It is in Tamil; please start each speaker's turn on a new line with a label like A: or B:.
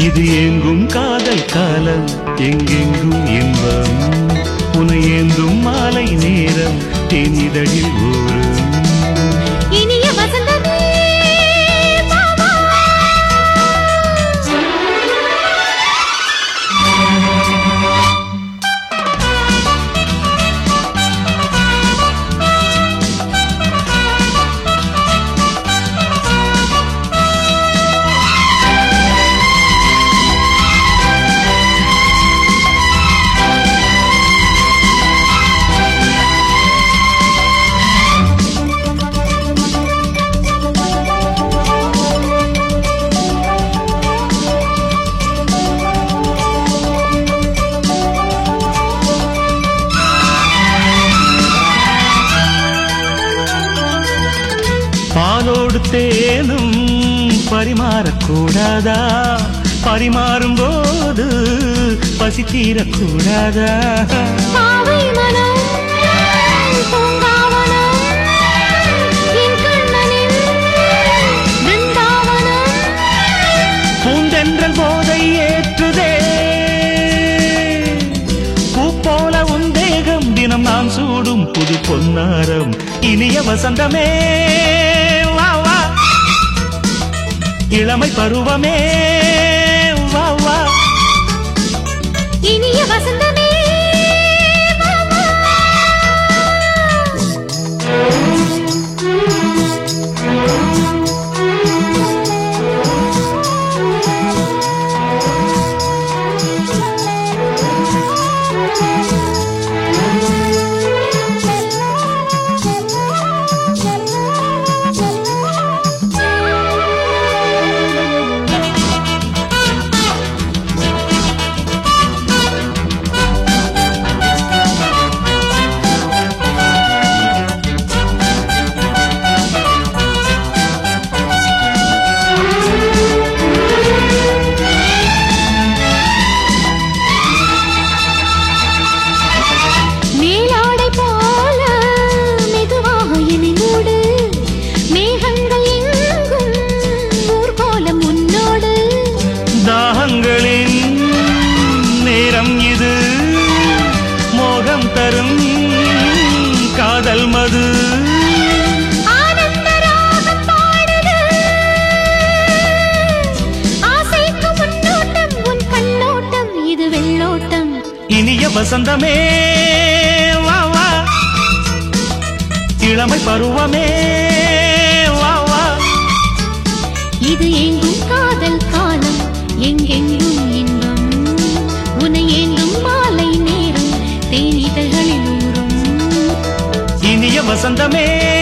A: இது எங்கும் காதல் காலம் எங்கெங்கும் இன்பம் உனை ஏந்தும் மாலை நேரம் தேனிதழில் ஊறும்
B: இனிய வசந்தமே வா, வா.
A: பாலோடு தேனும் பரிமாறக்கூடாதா பரிமாறும் போது பசி தீரக்கூடாதா
B: பாவை மனம் பூங்காவனம் என் கண்ணனின் பிருந்தாவனம்
A: பூந்தென்றல் போதை ஏற்றுதே பூ போல உன் தேகம் தினம் நான் சூடும் புது பொன்னாரம் இனிய வசந்தமே வா வா இளமை பருவமே வா வா
B: இனிய வசந்தமே வா, வா. மேலாடை போல மெதுவாக என்னை மூடு மேகங்கள் எங்கும் ஊர்கோலம் உன்னோடு
A: தாகங்களின் நேரம் இது மோகம் தரும் காதல் மது
B: ஆனந்த ராகம் பாடுது ஆசைக்கு முன்னோட்டம் உன் கண்ணோட்டம் இது வெள்ளோட்டம்
A: இனிய வசந்தமே வா வா இளமை பருவமே வா வா
B: இது எங்கும் காதல் காலம் எங்கெங்கும் இன்பம் உன்னை ஏந்தும் மாலை நேரம் தேனிதழ்களில் ஊறும்
A: இனிய வசந்தமே